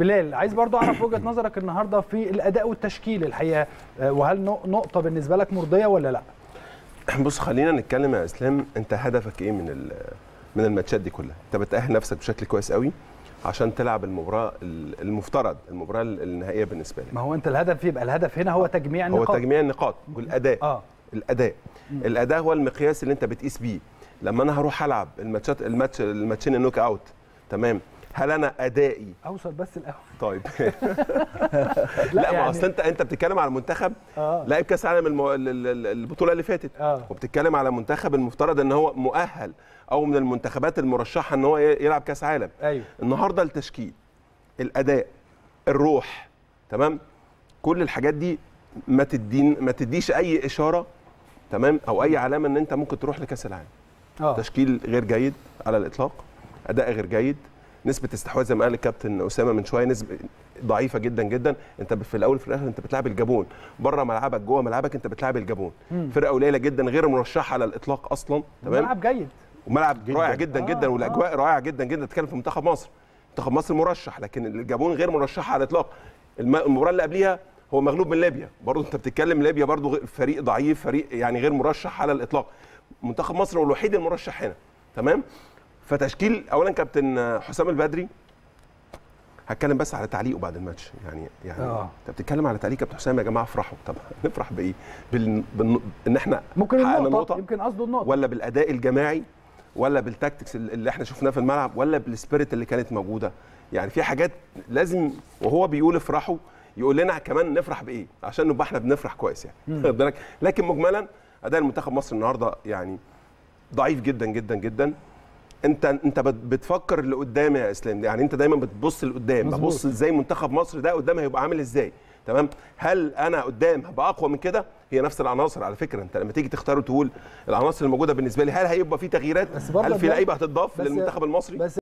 بلال عايز برضو اعرف وجهه نظرك النهارده في الاداء والتشكيل الحقيقه آه، وهل نق- نقطه بالنسبه لك مرضيه ولا لا بص خلينا نتكلم يا اسلام انت هدفك ايه من ال- من الماتشات دي كلها انت بتاهل نفسك بشكل كويس قوي عشان تلعب المباراه ال- المفترض المباراه النهائيه بالنسبه لك ما هو انت الهدف يبقى الهدف هنا هو تجميع هو النقاط تجميع النقاط والاداء اه الاداء الاداء هو المقياس اللي انت بتقيس بيه لما انا هروح العب الماتشات الماتش الماتشين النوك اوت تمام هل انا ادائي اوصل بس الاول طيب لا, ما يعني- اصل انت انت بتتكلم على منتخب اه لاعب كاس عالم المو... ال- ال- ال- البطوله اللي فاتت اه وبتتكلم على منتخب المفترض ان هو مؤهل او من المنتخبات المرشحه ان هو ي- يلعب كاس عالم ايوه النهارده التشكيل الاداء الروح تمام كل الحاجات دي ما تدين ما تديش اي اشاره تمام او اي علامه ان انت ممكن تروح لكاس العالم اه تشكيل غير جيد على الاطلاق اداء غير جيد نسبه استحواذ زي ما قال الكابتن اسامه من شويه نسبه ضعيفه جدا جدا انت في الاول وفي الاخر انت بتلعب الجابون بره ملعبك جوه ملعبك انت بتلعب الجابون مم. فرقه قليله جدا غير مرشحه على الاطلاق اصلا تمام ملعب جيد وملعب جداً. رائع جدا آه، جدا آه. والاجواء رائعه جدا جدا تتكلم في منتخب مصر منتخب مصر مرشح لكن الجابون غير مرشحه على الاطلاق الم- المباراه اللي قبليها هو مغلوب من ليبيا برضه انت بتتكلم ليبيا برضه غ- فريق ضعيف فريق يعني غير مرشح على الاطلاق منتخب مصر هو الوحيد المرشح هنا تمام فتشكيل اولا كابتن حسام البدري هتكلم بس على تعليقه بعد الماتش يعني يعني آه. انت بتتكلم على تعليق كابتن حسام يا جماعه افرحوا طب نفرح بايه؟ بال... بال... ان احنا ممكن حققنا النقطه يمكن قصده النقطه ولا بالاداء الجماعي ولا بالتاكتكس اللي احنا شفناه في الملعب ولا بالسبيريت اللي كانت موجوده يعني في حاجات لازم وهو بيقول افرحوا يقول لنا كمان نفرح بايه عشان نبقى احنا بنفرح كويس يعني واخد بالك لكن مجملا اداء المنتخب مصر النهارده يعني ضعيف جدا جدا جدا انت انت بت- بتفكر لقدام يا اسلام يعني انت دايما بتبص لقدام مظبوط. ببص ازاي منتخب مصر ده قدام هيبقى عامل ازاي تمام هل انا قدام هبقى اقوى من كده هي نفس العناصر على فكره انت لما تيجي تختار وتقول العناصر الموجوده بالنسبه لي هل هيبقى في تغييرات بس برضه هل في ده- لعيبه هتضاف بس- للمنتخب المصري بس